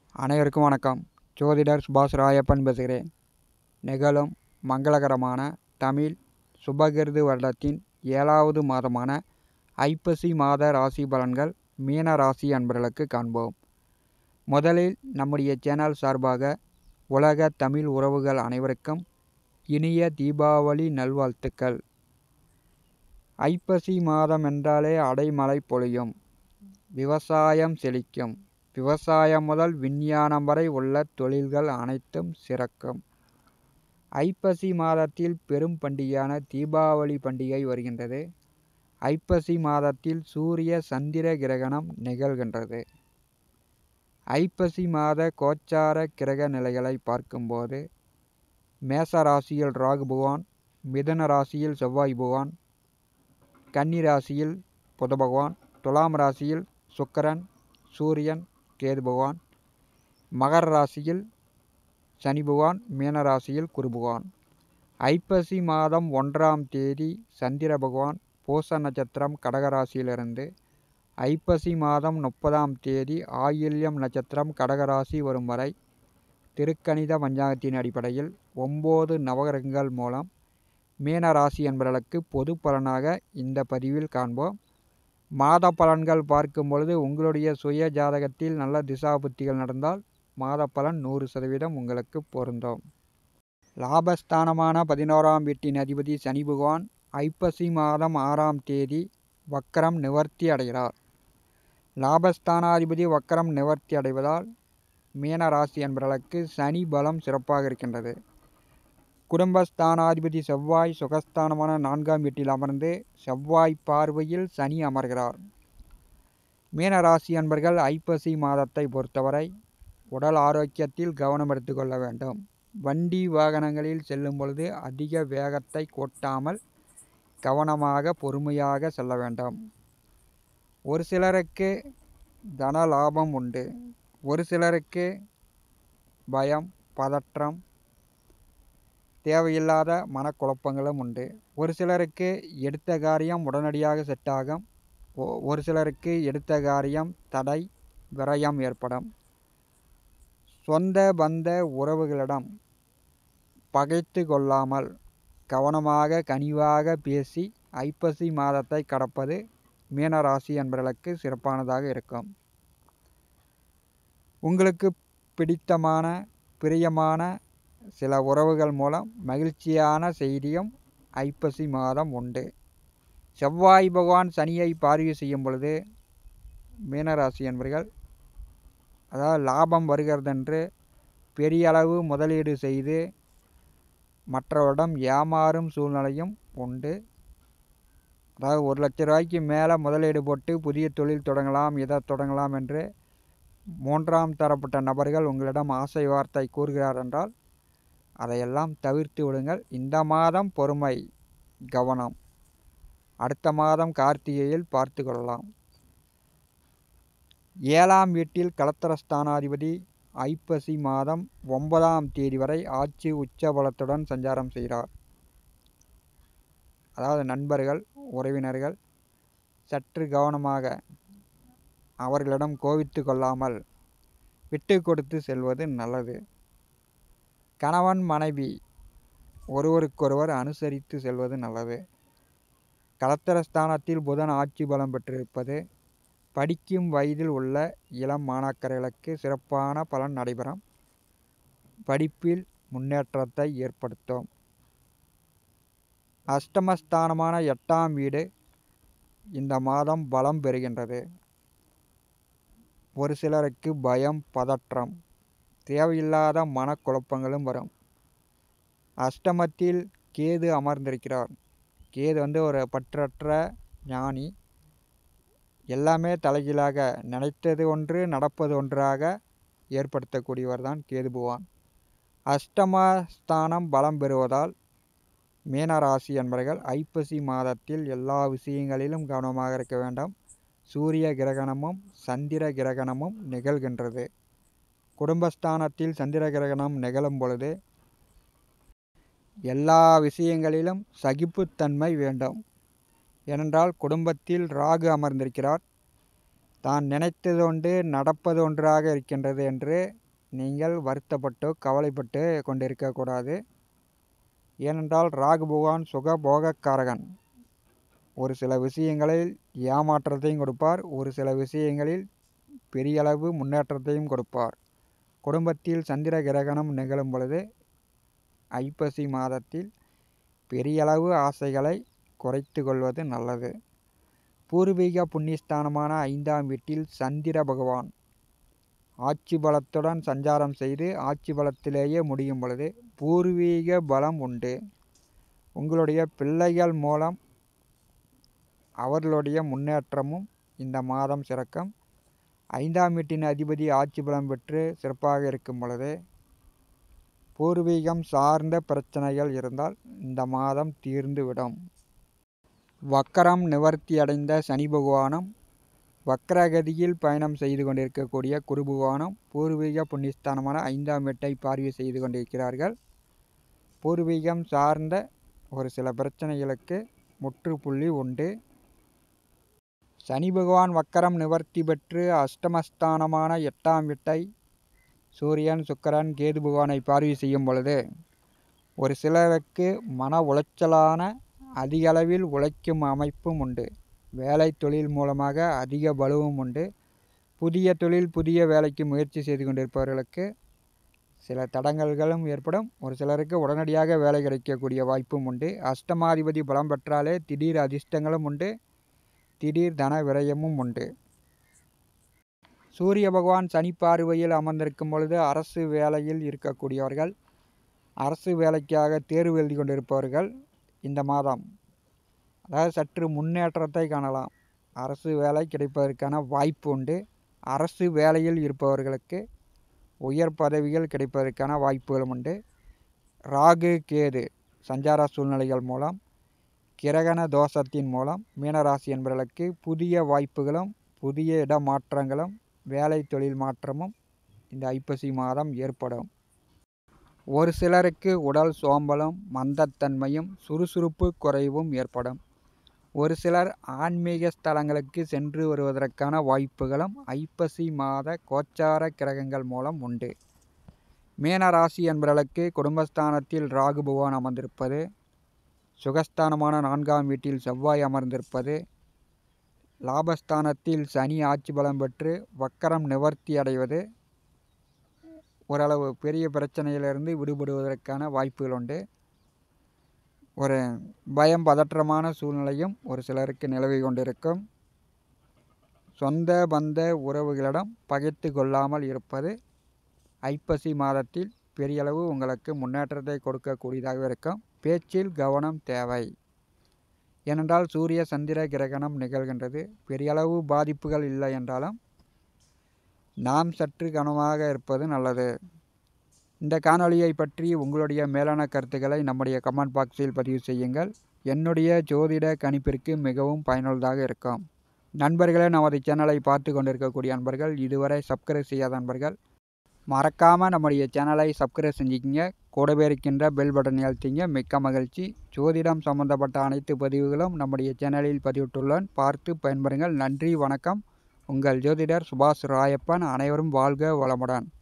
அனைவருக்கும் வணக்கம் ஜோதிடர் சுபாஷ் ராயப்பன் பேசுகிறேன் நிகழும் மங்களகரமான தமிழ் சுபகிருது வருடத்தின் ஏழாவது மாதமான ஐப்பசி மாத ராசி பலன்கள் மீன ராசி அன்பர்களுக்கு காண்போம் முதலில் நம்முடைய சேனல் சார்பாக உலக தமிழ் உறவுகள் அனைவருக்கும் இனிய தீபாவளி நல்வாழ்த்துக்கள் ஐப்பசி மாதம் என்றாலே அடைமழை பொழியும் விவசாயம் செழிக்கும் விவசாயம் முதல் விஞ்ஞானம் வரை உள்ள தொழில்கள் அனைத்தும் சிறக்கும் ஐப்பசி மாதத்தில் பெரும் பண்டிகையான தீபாவளி பண்டிகை வருகின்றது ஐப்பசி மாதத்தில் சூரிய சந்திர கிரகணம் நிகழ்கின்றது ஐப்பசி மாத கோச்சார கிரக நிலைகளை பார்க்கும்போது மேச ராசியில் ராகு பகவான் மிதுன ராசியில் செவ்வாய் பகவான் கன்னி ராசியில் புத பகவான் துலாம் ராசியில் சுக்கரன் சூரியன் கேது பகவான் மகர ராசியில் சனி பகவான் மீன ராசியில் குரு பகவான் ஐப்பசி மாதம் ஒன்றாம் தேதி சந்திர பகவான் பூச நட்சத்திரம் கடகராசியிலிருந்து ஐப்பசி மாதம் முப்பதாம் தேதி ஆயில்யம் நட்சத்திரம் கடகராசி வரும் வரை திருக்கணித பஞ்சாங்கத்தின் அடிப்படையில் ஒம்பது நவகிரகங்கள் மூலம் மீன ராசி என்பவர்களுக்கு பொது பலனாக இந்த பதிவில் காண்போம் மாத பலன்கள் பார்க்கும் பொழுது உங்களுடைய சுய ஜாதகத்தில் நல்ல திசா புத்திகள் நடந்தால் மாத பலன் நூறு சதவீதம் உங்களுக்கு பொருந்தும் லாபஸ்தானமான பதினோராம் வீட்டின் அதிபதி சனி பகவான் ஐப்பசி மாதம் ஆறாம் தேதி வக்கரம் நிவர்த்தி அடைகிறார் லாபஸ்தானாதிபதி வக்கரம் நிவர்த்தி அடைவதால் மீன ராசி என்பவர்களுக்கு சனி பலம் சிறப்பாக இருக்கின்றது குடும்பஸ்தானாதிபதி செவ்வாய் சுகஸ்தானமான நான்காம் வீட்டில் அமர்ந்து செவ்வாய் பார்வையில் சனி அமர்கிறார் மீனராசி அன்பர்கள் ஐப்பசி மாதத்தை பொறுத்தவரை உடல் ஆரோக்கியத்தில் கவனம் எடுத்துக்கொள்ள வேண்டும் வண்டி வாகனங்களில் செல்லும் பொழுது அதிக வேகத்தை கொட்டாமல் கவனமாக பொறுமையாக செல்ல வேண்டும் ஒரு சிலருக்கு தன லாபம் உண்டு ஒரு சிலருக்கு பயம் பதற்றம் தேவையில்லாத மனக்குழப்பங்களும் உண்டு ஒரு சிலருக்கு எடுத்த காரியம் உடனடியாக செட் ஆகும் ஒரு சிலருக்கு எடுத்த காரியம் தடை விரயம் ஏற்படும் சொந்த பந்த உறவுகளிடம் பகைத்து கொள்ளாமல் கவனமாக கனிவாக பேசி ஐப்பசி மாதத்தை கடப்பது மீனராசி என்பவர்களுக்கு சிறப்பானதாக இருக்கும் உங்களுக்கு பிடித்தமான பிரியமான சில உறவுகள் மூலம் மகிழ்ச்சியான செய்தியும் ஐப்பசி மாதம் உண்டு செவ்வாய் பகவான் சனியை பார்வை செய்யும் பொழுது மீனராசி என்பர்கள் அதாவது லாபம் வருகிறதென்று பெரிய அளவு முதலீடு செய்து மற்றவரிடம் ஏமாறும் சூழ்நிலையும் உண்டு அதாவது ஒரு லட்ச ரூபாய்க்கு மேலே முதலீடு போட்டு புதிய தொழில் தொடங்கலாம் இதை தொடங்கலாம் என்று மூன்றாம் தரப்பட்ட நபர்கள் உங்களிடம் ஆசை வார்த்தை கூறுகிறார் என்றால் அதையெல்லாம் தவிர்த்து விடுங்கள் இந்த மாதம் பொறுமை கவனம் அடுத்த மாதம் கார்த்திகையில் பார்த்து கொள்ளலாம் ஏழாம் வீட்டில் கலத்திரஸ்தானாதிபதி ஐப்பசி மாதம் ஒன்பதாம் தேதி வரை ஆட்சி உச்ச பலத்துடன் சஞ்சாரம் செய்கிறார் அதாவது நண்பர்கள் உறவினர்கள் சற்று கவனமாக அவர்களிடம் கோவித்து கொள்ளாமல் விட்டு கொடுத்து செல்வது நல்லது கணவன் மனைவி ஒருவருக்கொருவர் அனுசரித்து செல்வது நல்லது கலத்திரஸ்தானத்தில் புதன் ஆட்சி பலம் பெற்றிருப்பது படிக்கும் வயதில் உள்ள இளம் மாணாக்கர்களுக்கு சிறப்பான பலன் நடைபெறும் படிப்பில் முன்னேற்றத்தை ஏற்படுத்தும் அஷ்டமஸ்தானமான எட்டாம் வீடு இந்த மாதம் பலம் பெறுகின்றது ஒரு சிலருக்கு பயம் பதற்றம் தேவையில்லாத மனக்குழப்பங்களும் வரும் அஷ்டமத்தில் கேது அமர்ந்திருக்கிறார் கேது வந்து ஒரு பற்றற்ற ஞானி எல்லாமே தலைகீழாக நினைத்தது ஒன்று நடப்பது ஒன்றாக ஏற்படுத்தக்கூடியவர் தான் கேது பகவான் அஷ்டமஸ்தானம் பலம் பெறுவதால் மீனராசி என்பவர்கள் ஐப்பசி மாதத்தில் எல்லா விஷயங்களிலும் கவனமாக இருக்க வேண்டும் சூரிய கிரகணமும் சந்திர கிரகணமும் நிகழ்கின்றது குடும்பஸ்தானத்தில் சந்திர கிரகணம் நிகழும் பொழுது எல்லா விஷயங்களிலும் சகிப்புத்தன்மை வேண்டும் ஏனென்றால் குடும்பத்தில் ராகு அமர்ந்திருக்கிறார் தான் நினைத்தது ஒன்று நடப்பது ஒன்றாக இருக்கின்றது என்று நீங்கள் வருத்தப்பட்டோ கவலைப்பட்டு கொண்டிருக்கக்கூடாது ஏனென்றால் ராகு பகவான் சுக போகக்காரகன் ஒரு சில விஷயங்களில் ஏமாற்றத்தையும் கொடுப்பார் ஒரு சில விஷயங்களில் பெரியளவு முன்னேற்றத்தையும் கொடுப்பார் குடும்பத்தில் சந்திர கிரகணம் நிகழும் பொழுது ஐப்பசி மாதத்தில் பெரியளவு ஆசைகளை குறைத்து கொள்வது நல்லது பூர்வீக புண்ணியஸ்தானமான ஐந்தாம் வீட்டில் சந்திர பகவான் ஆட்சி பலத்துடன் சஞ்சாரம் செய்து ஆட்சி பலத்திலேயே முடியும் பொழுது பூர்வீக பலம் உண்டு உங்களுடைய பிள்ளைகள் மூலம் அவர்களுடைய முன்னேற்றமும் இந்த மாதம் சிறக்கும் ஐந்தாம் வீட்டின் அதிபதி ஆட்சி பலம் பெற்று சிறப்பாக இருக்கும் பொழுது பூர்வீகம் சார்ந்த பிரச்சனைகள் இருந்தால் இந்த மாதம் தீர்ந்துவிடும் வக்கரம் நிவர்த்தி அடைந்த சனி பகவானும் வக்கரகதியில் பயணம் செய்து கொண்டிருக்கக்கூடிய குரு பகவானும் பூர்வீக புண்ணியஸ்தானமான ஐந்தாம் வீட்டை பார்வை செய்து கொண்டிருக்கிறார்கள் பூர்வீகம் சார்ந்த ஒரு சில பிரச்சனைகளுக்கு முற்றுப்புள்ளி உண்டு சனி பகவான் வக்கரம் நிவர்த்தி பெற்று அஷ்டமஸ்தானமான எட்டாம் வீட்டை சூரியன் சுக்கரன் கேது பகவானை பார்வை செய்யும் பொழுது ஒரு சிலருக்கு மன உளைச்சலான அதிக அளவில் உழைக்கும் அமைப்பும் உண்டு வேலை தொழில் மூலமாக அதிக பலுவும் உண்டு புதிய தொழில் புதிய வேலைக்கு முயற்சி செய்து கொண்டிருப்பவர்களுக்கு சில தடங்கல்களும் ஏற்படும் ஒரு சிலருக்கு உடனடியாக வேலை கிடைக்கக்கூடிய வாய்ப்பும் உண்டு அஷ்டமாதிபதி பலம் பெற்றாலே திடீர் அதிர்ஷ்டங்களும் உண்டு திடீர் தன விரயமும் உண்டு சூரிய பகவான் சனி பார்வையில் அமர்ந்திருக்கும் பொழுது அரசு வேலையில் இருக்கக்கூடியவர்கள் அரசு வேலைக்காக தேர்வு எழுதி கொண்டிருப்பவர்கள் இந்த மாதம் அதாவது சற்று முன்னேற்றத்தை காணலாம் அரசு வேலை கிடைப்பதற்கான வாய்ப்பு உண்டு அரசு வேலையில் இருப்பவர்களுக்கு உயர் பதவிகள் கிடைப்பதற்கான வாய்ப்புகளும் உண்டு ராகு கேது சஞ்சார சூழ்நிலைகள் மூலம் கிரகண தோஷத்தின் மூலம் மீனராசி என்பவர்களுக்கு புதிய வாய்ப்புகளும் புதிய இடமாற்றங்களும் வேலை தொழில் மாற்றமும் இந்த ஐப்பசி மாதம் ஏற்படும் ஒரு சிலருக்கு உடல் சோம்பலும் மந்தத்தன்மையும் சுறுசுறுப்பு குறைவும் ஏற்படும் ஒரு சிலர் ஆன்மீக ஸ்தலங்களுக்கு சென்று வருவதற்கான வாய்ப்புகளும் ஐப்பசி மாத கோச்சார கிரகங்கள் மூலம் உண்டு மீனராசி என்பவர்களுக்கு குடும்பஸ்தானத்தில் ராகு பகவான் அமர்ந்திருப்பது சுகஸ்தானமான நான்காம் வீட்டில் செவ்வாய் அமர்ந்திருப்பது லாபஸ்தானத்தில் சனி ஆட்சி பலம் பெற்று வக்கரம் நிவர்த்தி அடைவது ஓரளவு பெரிய பிரச்சனையிலிருந்து விடுபடுவதற்கான வாய்ப்புகள் உண்டு ஒரு பயம் பதற்றமான சூழ்நிலையும் ஒரு சிலருக்கு நிலவி கொண்டிருக்கும் சொந்த பந்த உறவுகளிடம் பகைத்து கொள்ளாமல் இருப்பது ஐப்பசி மாதத்தில் பெரியளவு உங்களுக்கு முன்னேற்றத்தை கொடுக்கக்கூடியதாக இருக்கும் பேச்சில் கவனம் தேவை ஏனென்றால் சூரிய சந்திர கிரகணம் நிகழ்கின்றது பெரியளவு பாதிப்புகள் இல்லை என்றாலும் நாம் சற்று கவனமாக இருப்பது நல்லது இந்த காணொளியை பற்றி உங்களுடைய மேலான கருத்துக்களை நம்முடைய கமெண்ட் பாக்ஸில் பதிவு செய்யுங்கள் என்னுடைய ஜோதிட கணிப்பிற்கு மிகவும் பயனுள்ளதாக இருக்கும் நண்பர்களே நமது சேனலை பார்த்து கொண்டிருக்கக்கூடிய நண்பர்கள் இதுவரை சப்ஸ்கிரைப் செய்யாத நண்பர்கள் மறக்காமல் நம்முடைய சேனலை சப்ஸ்கிரைப் செஞ்சுக்கிங்க கூடவே இருக்கின்ற பெல் பட்டனை அழுத்திங்க மிக்க மகிழ்ச்சி ஜோதிடம் சம்பந்தப்பட்ட அனைத்து பதிவுகளும் நம்முடைய சேனலில் பதிவிட்டுள்ளேன் பார்த்து பயன்பெறுங்கள் நன்றி வணக்கம் உங்கள் ஜோதிடர் சுபாஷ் ராயப்பன் அனைவரும் வாழ்க வளமுடன்